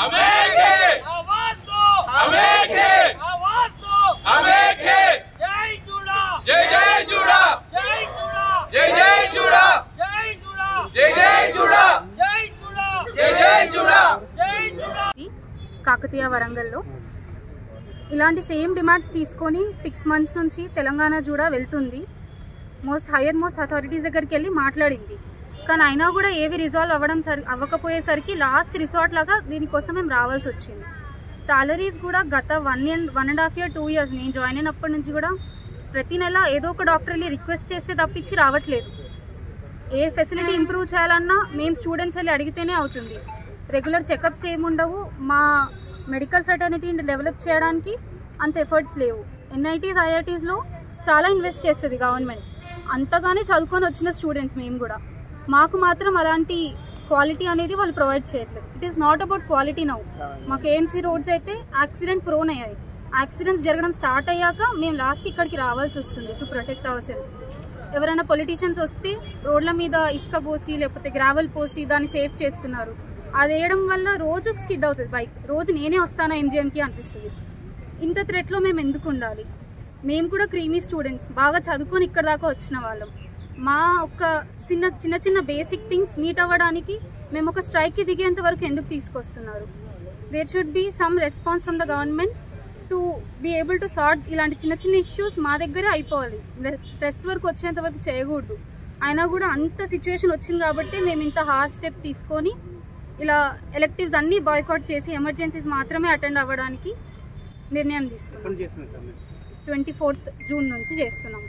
हम एक हैं आवाज दो हम एक हैं आवाज दो हम एक हैं जय जुड़ा जय जय जुड़ा जय जुड़ा जय जय जुड़ा जय जुड़ा जय जय जुड़ा जय जुड़ा जय जय जुड़ा जय जुड़ा కాకతీయ వరంగల్లో ఇలాంటి సేమ్ డిమాండ్స్ తీసుకొని సిక్స్ మంత్స్ నుంచి తెలంగాణ కూడా వెళ్తుంది మోస్ట్ హయ్యర్ మోస్ట్ అథారిటీస్ దగ్గరికి వెళ్ళి మాట్లాడింది కానీ అయినా కూడా ఏవి రిజాల్వ్ అవ్వడం సరి అవ్వకపోయేసరికి లాస్ట్ రిసార్ట్ లాగా దీనికోసం మేము రావాల్సి వచ్చింది సాలరీస్ కూడా గత one year one and half year two years నేను జాయిన్ అయినప్పటి నుంచి కూడా ప్రతి నెల ఏదో ఒక డాక్టర్ వెళ్ళి రిక్వెస్ట్ చేస్తే తప్పించి రావట్లేదు ఏ ఫెసిలిటీ ఇంప్రూవ్ చేయాలన్నా మేము స్టూడెంట్స్ వెళ్ళి అడిగితేనే అవుతుంది రెగ్యులర్ చెకప్స్ ఏముండవు మా మెడికల్ ఫ్రెటర్నిటీని డెవలప్ చేయడానికి అంత ఎఫర్ట్స్ లేవు ఎన్ఐటీస్ ఐఐటీస్లో చాలా ఇన్వెస్ట్ చేస్తుంది గవర్నమెంట్ అంతగానే చదువుకొని వచ్చిన స్టూడెంట్స్ మేము కూడా మాకు మాత్రం అలాంటి క్వాలిటీ అనేది వాళ్ళు ప్రొవైడ్ చేయట్లేదు it is not about quality now మాకు ఏఎంసీ రోడ్స్ అయితే యాక్సిడెంట్ ప్రోన్ అయ్యాయి యాక్సిడెంట్స్ జరగడం స్టార్ట్ అయ్యాక మేము లాస్ట్కి ఇక్కడికి రావాల్సి వస్తుంది టు ప్రొటెక్ట్ అవర్ సెల్ఫ్స్ ఎవరైనా పొలిటీషియన్స్ వస్తే రోడ్ల మీద ఇసుక పోసి లేకపోతే గ్రావెల్ పోసి దాన్ని సేఫ్ చేస్తున్నారు అది వేయడం వల్ల రోజు స్కిడ్ అవుతుంది బైక్ రోజు నేనే వస్తానా ఎంజిఎంకి అనిపిస్తుంది ఇంత థ్రెట్లో మేము ఎందుకు ఉండాలి మేము కూడా క్రీమీ స్టూడెంట్స్ బాగా చదువుకొని ఇక్కడ దాకా వచ్చిన వాళ్ళం మా ఒక చిన్న చిన్న చిన్న బేసిక్ థింగ్స్ మీట్ అవ్వడానికి మేము ఒక స్ట్రైక్కి దిగేంత వరకు ఎందుకు తీసుకొస్తున్నారు there should be some response from the government to be able to sort ఇలాంటి చిన్న చిన్న ఇష్యూస్ మా దగ్గరే అయిపోవాలి ప్రెస్ వరకు వచ్చేంత వరకు చేయకూడదు అయినా కూడా అంత సిచ్యువేషన్ వచ్చింది కాబట్టి మేము ఇంత హార్డ్ స్టెప్ తీసుకొని ఇలా ఎలెక్టివ్స్ అన్నీ బాయ్కాట్ చేసి ఎమర్జెన్సీస్ మాత్రమే అటెండ్ అవ్వడానికి నిర్ణయం తీసుకున్నాం ట్వంటీ ఫోర్త్ జూన్ నుంచి చేస్తున్నాం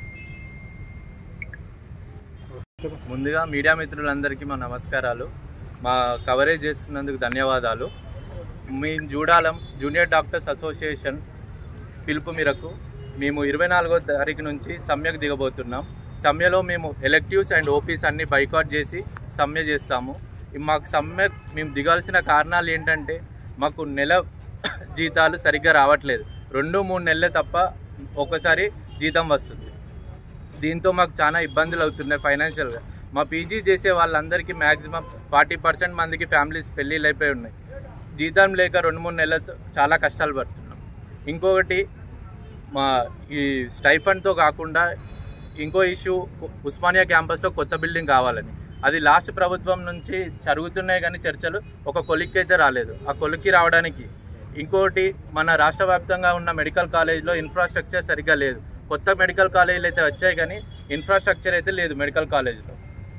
ముందుగా మీడియా మిత్రులందరికీ మా నమస్కారాలు మా కవరేజ్ చేస్తున్నందుకు ధన్యవాదాలు మేము చూడాలం జూనియర్ డాక్టర్స్ అసోసియేషన్ పిలుపు మేరకు మేము ఇరవై నాలుగో తారీఖు నుంచి సమ్యకు దిగబోతున్నాం సమ్యలో మేము ఎలెక్టివ్స్ అండ్ ఓపీస్ అన్ని బైకాట్ చేసి సమ్మె చేస్తాము ఈ మాకు సమ్మె మేము దిగాల్సిన కారణాలు ఏంటంటే మాకు నెల జీతాలు సరిగ్గా రావట్లేదు రెండు మూడు నెలలే తప్ప ఒక్కసారి జీతం వస్తుంది దీంతో మాకు చాలా ఇబ్బందులు అవుతున్నాయి ఫైనాన్షియల్గా మా పీజీ చేసే వాళ్ళందరికీ మ్యాక్సిమం ఫార్టీ పర్సెంట్ మందికి ఫ్యామిలీస్ పెళ్ళిళ్ళు అయిపోయి ఉన్నాయి జీతం లేక రెండు మూడు నెలలతో చాలా కష్టాలు పడుతున్నాం ఇంకొకటి మా ఈ స్టైఫండ్తో కాకుండా ఇంకో ఇష్యూ ఉస్మానియా క్యాంపస్లో కొత్త బిల్డింగ్ కావాలని అది లాస్ట్ ప్రభుత్వం నుంచి జరుగుతున్నాయి కానీ చర్చలు ఒక కొలిక్కి అయితే రాలేదు ఆ కొలిక్కి రావడానికి ఇంకోటి మన రాష్ట్ర వ్యాప్తంగా ఉన్న మెడికల్ కాలేజ్లో ఇన్ఫ్రాస్ట్రక్చర్ సరిగ్గా లేదు కొత్త మెడికల్ కాలేజీలు అయితే వచ్చాయి కానీ ఇన్ఫ్రాస్ట్రక్చర్ అయితే లేదు మెడికల్ కాలేజ్లో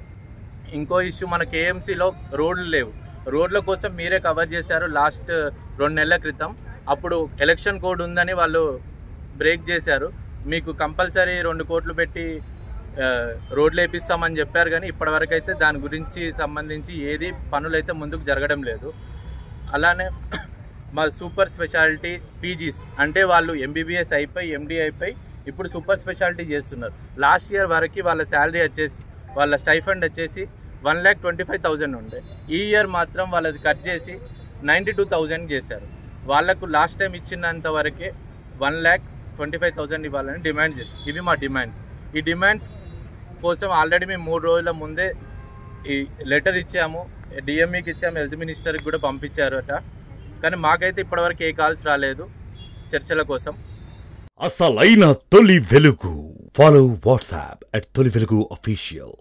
ఇంకో ఇష్యూ మన కేఎంసీలో రోడ్లు లేవు రోడ్ల కోసం మీరే కవర్ చేశారు లాస్ట్ రెండు నెలల క్రితం అప్పుడు ఎలక్షన్ కోడ్ ఉందని వాళ్ళు బ్రేక్ చేశారు మీకు కంపల్సరీ రెండు కోట్లు పెట్టి ఆ, రోడ్లు వేపిస్తామని చెప్పారు కానీ ఇప్పటివరకు అయితే దాని గురించి సంబంధించి ఏది పనులైతే ముందుకు జరగడం లేదు అలానే మా సూపర్ స్పెషాలిటీ పీజీస్ అంటే వాళ్ళు ఎంబీబీఎస్ అయిపోయి ఎండి అయిపోయి ఇప్పుడు సూపర్ స్పెషాలిటీ చేస్తున్నారు లాస్ట్ ఇయర్ వరకు వాళ్ళ శాలరీ వచ్చేసి వాళ్ళ స్టైఫండ్ వచ్చేసి one lakh twenty five thousand ఉండే ఈ ఇయర్ మాత్రం వాళ్ళది కట్ చేసి నైంటీ టూ థౌజండ్ చేశారు వాళ్ళకు లాస్ట్ టైం ఇచ్చినంత వరకే one lakh twenty five thousand ఇవ్వాలని డిమాండ్ చేస్తారు ఇవి మా డిమాండ్స్ ఈ డిమాండ్స్ కోసం ఆల్రెడీ మేము మూడు రోజుల ముందే ఈ లెటర్ ఇచ్చాము డిఎంఈకి ఇచ్చాము హెల్త్ మినిస్టర్కి కూడా పంపించారు అట కానీ మాకైతే ఇప్పటివరకు ఏ కాల్స్ రాలేదు చర్చల కోసం అసలైన తొలి వెలుగు ఫాలో వాట్సాప్ అట్ తొలి వెలుగు అఫీషియల్